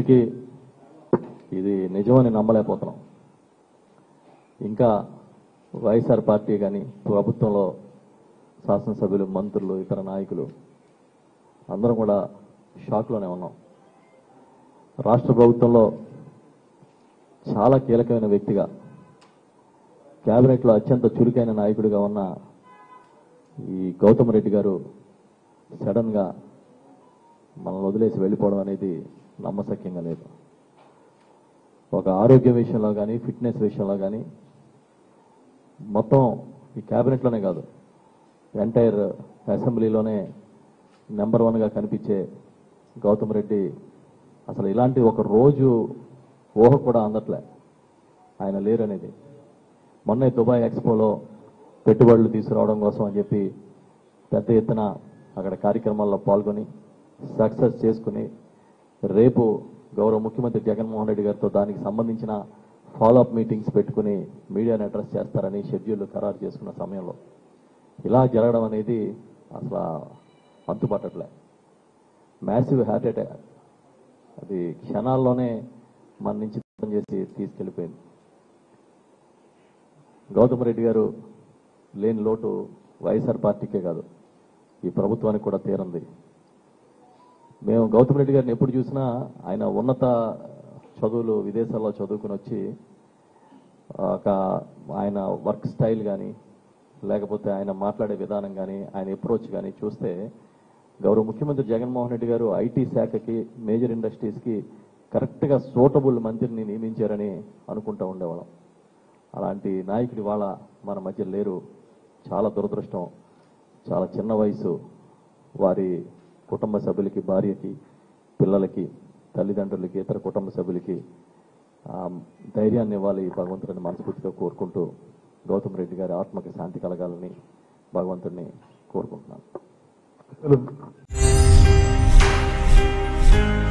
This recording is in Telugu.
ఇప్పటికీ ఇది నిజమని నమ్మలేకపోతున్నాం ఇంకా వైఎస్ఆర్ పార్టీ కానీ ప్రభుత్వంలో శాసనసభ్యులు మంత్రులు ఇతర నాయకులు అందరం కూడా షాక్లోనే ఉన్నాం రాష్ట్ర ప్రభుత్వంలో చాలా కీలకమైన వ్యక్తిగా కేబినెట్లో అత్యంత చురుకైన నాయకుడిగా ఉన్న ఈ గౌతమ్ రెడ్డి గారు సడన్గా మనల్ని వదిలేసి వెళ్ళిపోవడం అనేది నమ్మశక్యంగా లేదు ఒక ఆరోగ్య విషయంలో కానీ ఫిట్నెస్ విషయంలో కానీ మొత్తం ఈ క్యాబినెట్లోనే కాదు ఎంటైర్ అసెంబ్లీలోనే నెంబర్ వన్గా కనిపించే గౌతమ్ రెడ్డి అసలు ఇలాంటి ఒక రోజు ఊహ కూడా అందట్లే ఆయన లేరనేది మొన్నే దుబాయ్ ఎక్స్పోలో పెట్టుబడులు తీసుకురావడం కోసం అని చెప్పి పెద్ద ఎత్తున అక్కడ కార్యక్రమాల్లో పాల్గొని సక్సెస్ చేసుకుని రేపు గౌరవ ముఖ్యమంత్రి జగన్మోహన్ రెడ్డి గారితో దానికి సంబంధించిన ఫాలోఅప్ మీటింగ్స్ పెట్టుకుని మీడియాని అడ్రస్ చేస్తారని షెడ్యూల్ ఖరారు చేసుకున్న సమయంలో ఇలా జరగడం అనేది అసలు అంతుపట్టట్లే మ్యాసివ్ హార్ట్ అటాక్ అది క్షణాల్లోనే మన నుంచి దూరం చేసి తీసుకెళ్లిపోయింది గౌతమ్ రెడ్డి గారు లేని లోటు వైఎస్ఆర్ పార్టీకే కాదు ఈ ప్రభుత్వానికి కూడా తీరంది మేము గౌతమ్ రెడ్డి గారిని ఎప్పుడు చూసినా ఆయన ఉన్నత చదువులు విదేశాల్లో చదువుకుని వచ్చి ఒక ఆయన వర్క్ స్టైల్ కానీ లేకపోతే ఆయన మాట్లాడే విధానం కానీ ఆయన అప్రోచ్ కానీ చూస్తే గౌరవ ముఖ్యమంత్రి జగన్మోహన్ రెడ్డి గారు ఐటీ శాఖకి మేజర్ ఇండస్ట్రీస్కి కరెక్ట్గా సూటబుల్ మంత్రిని నియమించారని అనుకుంటూ ఉండేవాళ్ళం అలాంటి నాయకుడి వాళ్ళ మన మధ్య లేరు చాలా దురదృష్టం చాలా చిన్న వయసు వారి కుటుంబ సభ్యులకి భార్యకి పిల్లలకి తల్లిదండ్రులకి ఇతర కుటుంబ సభ్యులకి ఆ, ధైర్యాన్ని ఇవ్వాలి భగవంతుడిని మనస్ఫూర్తిగా కోరుకుంటూ గౌతమ్ రెడ్డి గారి ఆత్మకి శాంతి కలగాలని భగవంతుడిని కోరుకుంటున్నాను అసలు